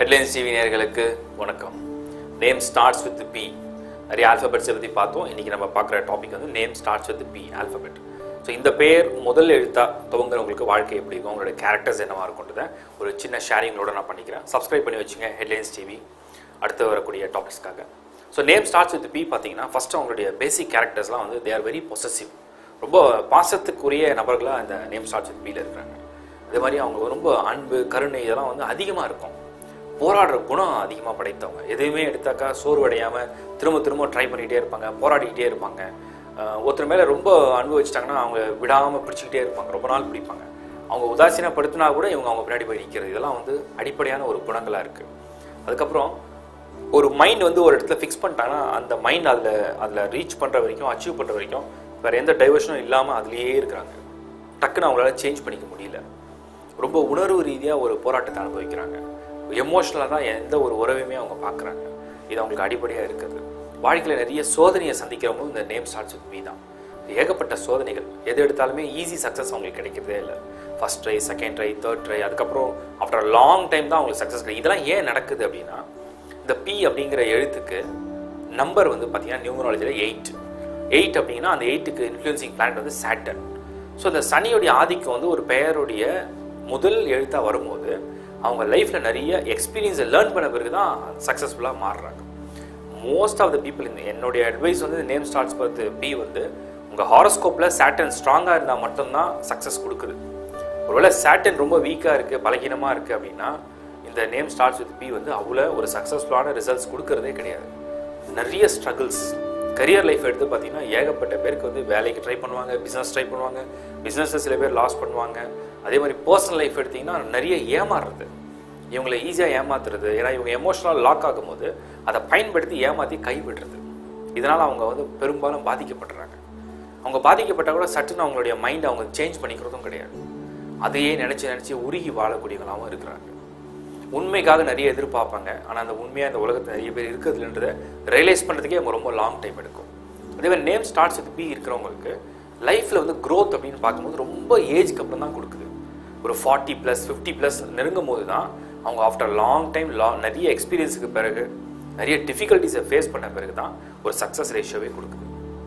headlines TV நேயர்களுக்கு வணக்கம் name starts with B நிறைய ஆல்ஃபபெட்ஸை பற்றி பார்த்தோம் இன்றைக்கி நம்ம பார்க்குற டாபிக் வந்து name starts with B alphabet so இந்த பேர் முதல் எழுத்தா துவங்குறவங்களுக்கு வாழ்க்கை எப்படி இருக்கும் உங்களோட கேரக்டர்ஸ் என்னவா இருக்கும்ன்றத ஒரு சின்ன ஷேரிங்களோட நான் பண்ணிக்கிறேன் சப்ஸ்கிரைப் பண்ணி வச்சுங்க ஹெட்லைன்ஸ் டிவி அடுத்து வரக்கூடிய டாபிக்ஸ்க்காக so name starts with B பார்த்தீங்கன்னா ஃபஸ்ட்டு அவங்களுடைய பேசிக் கேரக்டர்ஸ்லாம் வந்து தே ஆர் வெரி பொசசிவ் ரொம்ப பாசத்துக்குரிய நபர்களாக இந்த நேம் ஸ்டார்ட்ஸ் வித் பியில் இருக்கிறாங்க அதே மாதிரி அவங்க ரொம்ப அன்பு கருணை இதெல்லாம் வந்து அதிகமாக இருக்கும் போராடுற குணம் அதிகமாக படைத்தவங்க எதுவுமே எடுத்தாக்கா சோர்வடையாமல் திரும்ப திரும்ப ட்ரை பண்ணிகிட்டே இருப்பாங்க போராடிக்கிட்டே இருப்பாங்க அஹ் ஒருத்தர் மேலே ரொம்ப அன்பு வச்சிட்டாங்கன்னா அவங்க விடாமல் பிடிச்சிக்கிட்டே இருப்பாங்க ரொம்ப நாள் பிடிப்பாங்க அவங்க உதாசீனப்படுத்தினா கூட இவங்க அவங்க பின்னாடி போய் நிற்கிறது இதெல்லாம் வந்து அடிப்படையான ஒரு குணங்களாக இருக்குது அதுக்கப்புறம் ஒரு மைண்ட் வந்து ஒரு இடத்துல ஃபிக்ஸ் பண்ணிட்டாங்கன்னா அந்த மைண்ட் அதில் அதில் ரீச் பண்ணுற வரைக்கும் அச்சீவ் பண்ணுற வரைக்கும் வேறு எந்த டைவர்ஷனும் இல்லாமல் அதுலேயே இருக்கிறாங்க டக்குன்னு அவங்களால சேஞ்ச் பண்ணிக்க முடியல ரொம்ப உணர்வு ரீதியாக ஒரு போராட்டத்தை அனுபவிக்கிறாங்க எமோஷ்னலாக தான் எந்த ஒரு உறவையுமே அவங்க பார்க்குறாங்க இது அவங்களுக்கு அடிப்படையாக இருக்குது வாழ்க்கையில் நிறைய சோதனையை சந்திக்கிறவங்களும் இந்த நேம் ஸ்டார்ட்ஸ் வித் மீ தான் ஏகப்பட்ட சோதனைகள் எது எடுத்தாலுமே ஈஸி சக்ஸஸ் அவங்களுக்கு கிடைக்கிறதே இல்லை first try second try third try அதுக்கப்புறம் ஆஃப்டர் லாங் டைம் தான் அவங்களுக்கு சக்ஸஸ் கிடைக்கும் இதெல்லாம் ஏன் நடக்குது அப்படின்னா இந்த பி அப்படிங்கிற எழுத்துக்கு நம்பர் வந்து பார்த்தீங்கன்னா நியூமராலஜியில் எயிட் எயிட் அப்படின்னா அந்த எயிட்டுக்கு இன்ஃப்ளூயன்சிங் பிளானட் வந்து சாட்டர்ன் ஸோ இந்த சனியோடைய ஆதிக்கம் வந்து ஒரு பெயருடைய முதல் எழுத்தாக வரும்போது அவங்க லைஃப்பில் நிறைய எக்ஸ்பீரியன்ஸை லேர்ன் பண்ண பிறகு தான் சக்ஸஸ்ஃபுல்லாக மாறுறாங்க மோஸ்ட் ஆஃப் த பீப்புள் இந்த என்னுடைய அட்வைஸ் வந்து நேம் ஸ்டார்ட்ஸ் பார்த்து பி வந்து உங்கள் ஹாரோஸ்கோப்பில் சேட்டன் ஸ்ட்ராங்காக இருந்தால் மட்டும்தான் சக்ஸஸ் கொடுக்குது ஒருவேளை சேட்டன் ரொம்ப வீக்காக இருக்குது பலகீனமாக இருக்குது அப்படின்னா இந்த நேம் ஸ்டார்ட்ஸ் வித் பி வந்து அவ்வளோ ஒரு சக்ஸஸ்ஃபுல்லான ரிசல்ட்ஸ் கொடுக்கறதே கிடையாது நிறைய ஸ்ட்ரகிள்ஸ் கரியர் லைஃப் எடுத்து பார்த்தீங்கன்னா ஏகப்பட்ட பேருக்கு வந்து வேலைக்கு ட்ரை பண்ணுவாங்க பிஸ்னஸ் ட்ரை பண்ணுவாங்க பிஸ்னஸில் சில பேர் லாஸ் பண்ணுவாங்க அதே மாதிரி பர்சனல் லைஃப் எடுத்திங்கன்னா நிறைய ஏமாறுறது இவங்களை ஈஸியாக ஏமாத்துறது ஏன்னா இவங்க எமோஷனலாக லாக் ஆகும்போது அதை பயன்படுத்தி ஏமாற்றி கைவிடுறது இதனால் அவங்க வந்து பெரும்பாலும் பாதிக்கப்படுறாங்க அவங்க பாதிக்கப்பட்டால் கூட சட்டுன்னு அவங்களுடைய மைண்டை அவங்க சேஞ்ச் பண்ணிக்கிறதும் கிடையாது அதையே நினச்சி நினச்சி உருகி வாழக்கூடியவங்களாகவும் இருக்கிறாங்க உண்மைக்காக நிறைய எதிர்பார்ப்பாங்க ஆனால் அந்த உண்மையாக அந்த உலகத்தில் நிறைய பேர் இருக்கிறதுன்றதை ரியலைஸ் பண்ணுறதுக்கே அவங்க ரொம்ப லாங் டைம் எடுக்கும் அதே மாதிரி நேம் ஸ்டார்ட்ஸ் வித் பி இருக்கிறவங்களுக்கு லைஃப்பில் வந்து growth அப்படின்னு பார்க்கும்போது ரொம்ப ஏஜ்க்கு அப்புறம் தான் கொடுக்குது ஒரு ஃபார்ட்டி ப்ளஸ் ஃபிஃப்டி ப்ளஸ் நெருங்கும் போது தான் அவங்க ஆஃப்டர் லாங் டைம் லா நிறைய எக்ஸ்பீரியன்ஸுக்கு பிறகு நிறைய டிஃபிகல்ட்டிஸை ஃபேஸ் பண்ண பிறகு தான் ஒரு சக்ஸஸ் ரேஷியோவே கொடுக்குது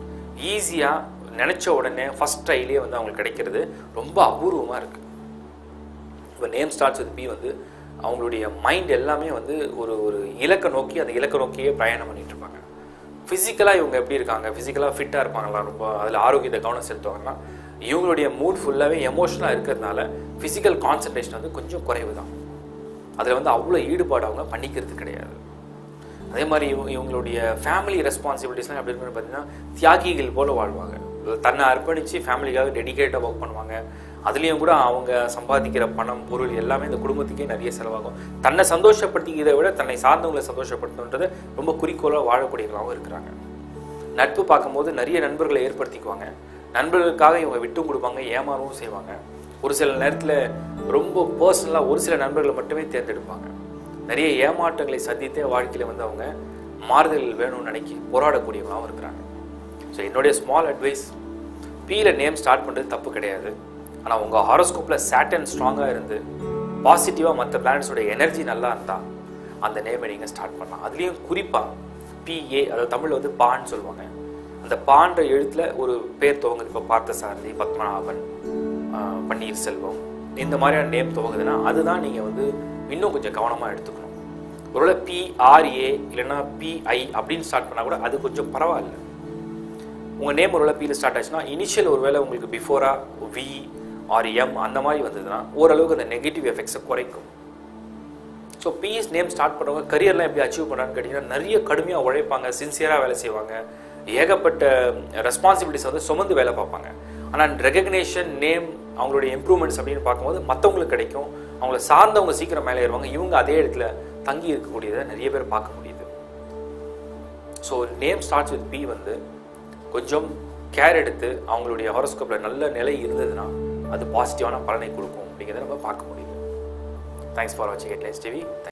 ஈஸியாக நினச்ச உடனே ஃபஸ்ட் ட்ரைலேயே வந்து அவங்களுக்கு கிடைக்கிறது ரொம்ப அபூர்வமாக இருக்குது இப்போ நேம் ஸ்டார்ட்ஸ் வித் பி வந்து அவங்களுடைய மைண்ட் எல்லாமே வந்து ஒரு ஒரு இலக்கை நோக்கி அந்த இலக்கை நோக்கியே பிரயாணம் பண்ணிட்டு இருப்பாங்க ஃபிசிக்கலாக இவங்க எப்படி இருக்காங்க ஃபிசிக்கலாக ஃபிட்டாக இருப்பாங்களா ரொம்ப அதில் ஆரோக்கியத்தை கவனம் செலுத்துவாங்கன்னா இவங்களுடைய மூட் ஃபுல்லாகவே எமோஷனலாக இருக்கிறதுனால ஃபிசிக்கல் கான்சன்ட்ரேஷன் வந்து கொஞ்சம் குறைவு தான் அதில் வந்து அவ்வளோ ஈடுபாடு அவங்க பண்ணிக்கிறது கிடையாது அதே மாதிரி இவங்க இவங்களுடைய ஃபேமிலி ரெஸ்பான்சிபிலிட்டிஸ்லாம் எப்படி இருக்குன்னு பார்த்தீங்கன்னா தியாகிகள் போல வாழ்வாங்க தன்னை அர்ப்பணித்து ஃபேமிலிக்காக டெடிகேட்டாக ஒர்க் பண்ணுவாங்க அதுலேயும் கூட அவங்க சம்பாதிக்கிற பணம் பொருள் எல்லாமே இந்த குடும்பத்துக்கே நிறைய செலவாகும் தன்னை சந்தோஷப்படுத்திக்கிறதை விட தன்னை சார்ந்தவங்களை சந்தோஷப்படுத்தணுன்றது ரொம்ப குறிக்கோளாக வாழக்கூடியவங்களாகவும் இருக்கிறாங்க நட்பு பார்க்கும்போது நிறைய நண்பர்களை ஏற்படுத்திக்குவாங்க நண்பர்களுக்காக இவங்க விட்டும் கொடுப்பாங்க ஏமாறவும் செய்வாங்க ஒரு சில நேரத்தில் ரொம்ப பர்சனலாக ஒரு சில நண்பர்களை மட்டுமே தேர்ந்தெடுப்பாங்க நிறைய ஏமாற்றங்களை சந்தித்தே வாழ்க்கையில் வந்து அவங்க மாறுதல் வேணும்னு நினைக்கி போராடக்கூடியவங்களாகவும் இருக்கிறாங்க ஸோ என்னுடைய ஸ்மால் அட்வைஸ் பியில் நேம் ஸ்டார்ட் பண்ணுறது தப்பு கிடையாது ஆனால் உங்கள் ஹாரோஸ்கோப்பில் சேட்டன் ஸ்ட்ராங்காக இருந்து பாசிட்டிவாக மற்ற பிளானட்ஸோட எனர்ஜி நல்லா இருந்தால் அந்த நேமை நீங்கள் ஸ்டார்ட் பண்ணலாம் அதுலேயும் குறிப்பாக பிஏ அதாவது தமிழில் வந்து பான்னு சொல்லுவாங்க அந்த பான்ற எழுத்தில் ஒரு பேர் துவங்குது இப்போ பார்த்தசாரதி பத்மநாபன் ஆஹ் பன்னீர்செல்வம் இந்த மாதிரியான நேம் துவங்குதுன்னா அதுதான் நீங்கள் வந்து இன்னும் கொஞ்சம் கவனமாக எடுத்துக்கணும் ஒருவேளை பிஆர்ஏ இல்லைன்னா பிஐ அப்படின்னு ஸ்டார்ட் பண்ணால் கூட அது கொஞ்சம் பரவாயில்ல உங்கள் நேம் ஒருவேளை பியில் ஸ்டார்ட் ஆச்சுன்னா இனிஷியல் ஒருவேளை உங்களுக்கு பிஃபோரா வி ஆர் எம் அந்த மாதிரி வந்ததுன்னா ஓரளவுக்கு அந்த நெகட்டிவ் எஃபெக்ட்ஸை குறைக்கும் ஸோ பிஎஸ் நேம் ஸ்டார்ட் பண்ணுறவங்க கரியர்லாம் எப்படி அச்சீவ் பண்ணுறான்னு கேட்டிங்கன்னா நிறைய கடுமையாக உழைப்பாங்க சின்சியராக வேலை செய்வாங்க ஏகப்பட்ட ரெஸ்பான்சிபிலிட்டிஸ் வந்து சுமந்து வேலை பார்ப்பாங்க ஆனால் ரெகக்னேஷன் நேம் அவங்களுடைய இம்ப்ரூவ்மெண்ட்ஸ் அப்படின்னு பார்க்கும்போது மற்றவங்களுக்கு கிடைக்கும் அவங்கள சார்ந்தவங்க சீக்கிரம் மேலே ஏறுவாங்க இவங்க அதே இடத்துல தங்கி இருக்கக்கூடியதை நிறைய பேர் பார்க்க முடியுது so name starts with B வந்து கொஞ்சம் கேர் எடுத்து அவங்களுடைய ஹாரோஸ்கோப்பில் நல்ல நிலை இருந்ததுன்னா அது பாசிட்டிவான பலனை கொடுக்கும் அப்படிங்கிறத நம்ம பார்க்க முடியுது தேங்க்ஸ் ஃபார் வாட்சிங் ஹெட்லைன்ஸ் டிவி தேங்க்ஸ்